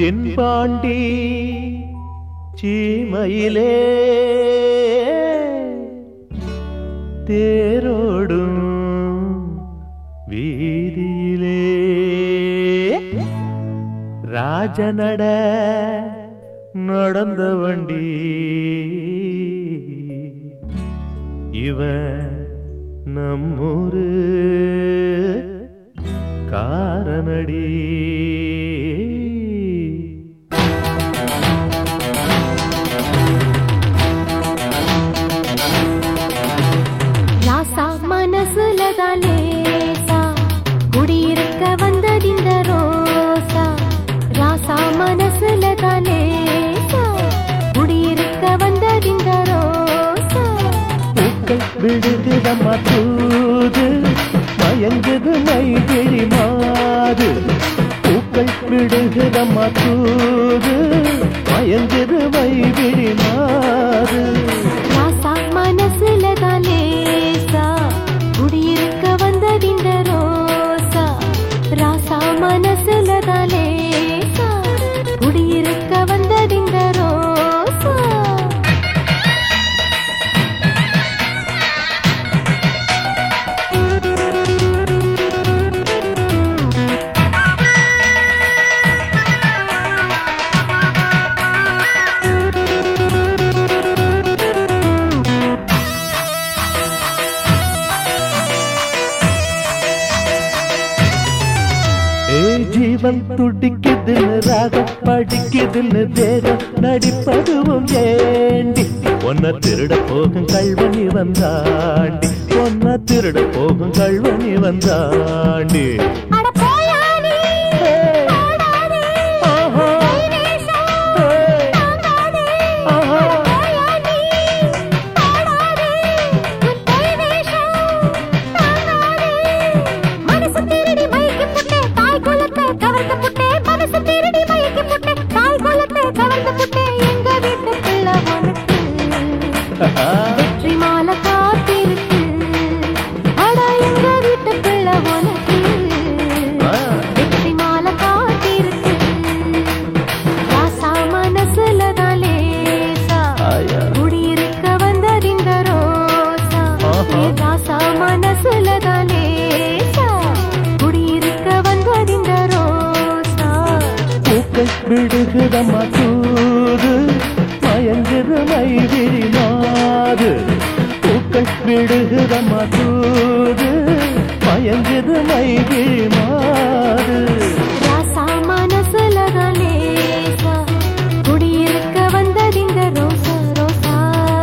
தென்பாண்டி சீமையிலே தேரோடும் வீதியிலே ராஜநட நடந்த வண்டி இவன் நம்மூரு காரனடி ராசா மனசுல தான் லேசா குடியிருக்க வந்ததிந்த ரோசா ராசா மனசுல தான் லேசா குடியிருக்க வந்ததிந்த ரோசா பூக்கள் விடுகுதம்மா தூது மயங்குது மைகிழி மாது பூக்கள் விடுகுதம்மா தூது மயங்குது மைகிழி மாது ராசா மனசுல தான் லேசா குடியிருக்க வந்ததிந்த ரோசா ராசா மனசுல தான் லேசா குடியிருக்க வந்ததிந்த ரோசா ஏ ஜீவன் துடிக்குதுன்னு ராகம் படிக்குதுன்னு தேகம் நடிப்பதுவும் ஏண்டி ஒன்ன திருட போகும் கல்வனி வந்தாண்டி ஒன்ன திருட போகும் கல்வனி வந்தாண்டி அட போயா நீ ஓடாதே ஆஹா, வேஷம் ஏய், தாங்காதே ஆஹா. போயா நீ ஓடாதே உன் பொய் வேஷம் தாங்காதே மனசு திருடி மயக்கி புட்டே தாய் குலத்தை கவர்ந்து புட்டே மனசு திருடி மயக்கி புட்டே தாய் குலத்தை கவர்ந்து புட்டே எங்க வீட்டு பிள்ளை உனக்கு வெற்றி மாலை காத்திருக்கு அட எங்க வீட்டு பிள்ளை உனக்கு ஆ. வெற்றி மாலை காத்திருக்கு ராசா மனசுல தான் லேசா ஆயா. குடியிருக்க வந்ததிந்த ரோசா ஆஹா. ஏ ராசா மனசுல தான் லேசா குடியிருக்க வந்ததிந்த ரோசா பூக்கள் விடுகுதம்மா தூது மயங்குது மைவிழி மாது பூக்கள் விடுகுதம்மா தூது மயங்குது மைவிழி மாது ராசா மனசுல தான் லேசா குடியிருக்க வந்ததிந்த ரோசா ரோசா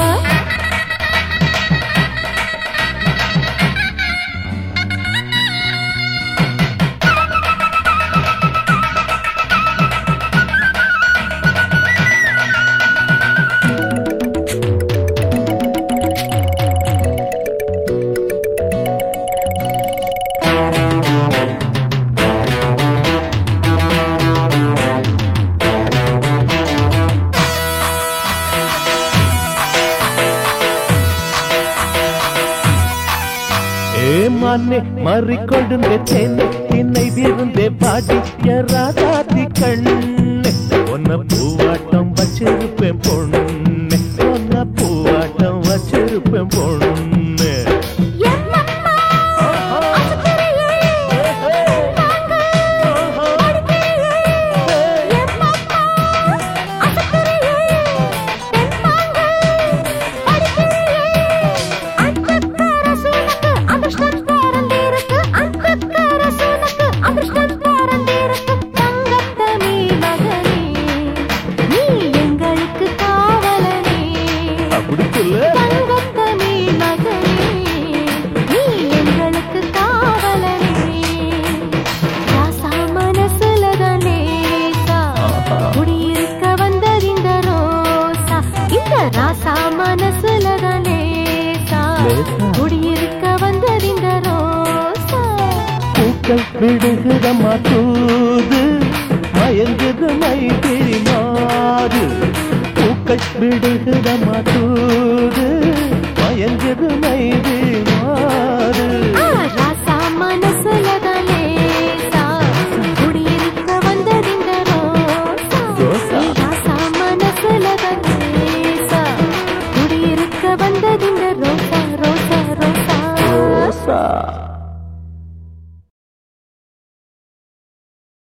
ஏ மானே மாறிக்கொண்டு தென்னை திண்ணை விருந்தே பாடி எறாதாதி கண்ணு ஒன்ன பூவாட்டம் வச்சிருப்பேன் பொண்ணு ஒன்ன பூவாட்டம் வச்சிருப்பேன் பொண்ணு எம்மம்மா அசுத்தரையே நாங்க ஓடிக்கையே எம்மம்மா அசுத்தரையே தெம்மாங்க ஓடிக்கையே அந்தக்கர சூனக்கு அதிர்ஷ்டம் பிறந்திருக்கு அந்தக்கர சூனக்கு அதிர்ஷ்டம் பிறந்திருக்கு தங்கத்தமி மகனே நீ எங்களுக்கு காவலனே அப்படி சொல்லு தங்கத்தமி மகனே நீ எங்களுக்கு காவலனே ராசா மனசுல தான் லேசா குடியிருக்க வந்ததிந்த ரோசா இந்த ராசா மனசுல தான் லேசா லேசா. குடியிருக்க வந்ததிந்த ரோசா பூக்கள் விடுகுதம்மா தூது மயங்குது மைகிழி மாது பூக்கள் விடுகுதம்மா தூது மயங்குது மைகிழி மாது ஆ, ராசா மனசுல தான் லேசா குடியிருக்க வந்ததிந்த ரோசா வந்தது இந்த ரோசா ரோசா ரோசா ரோசா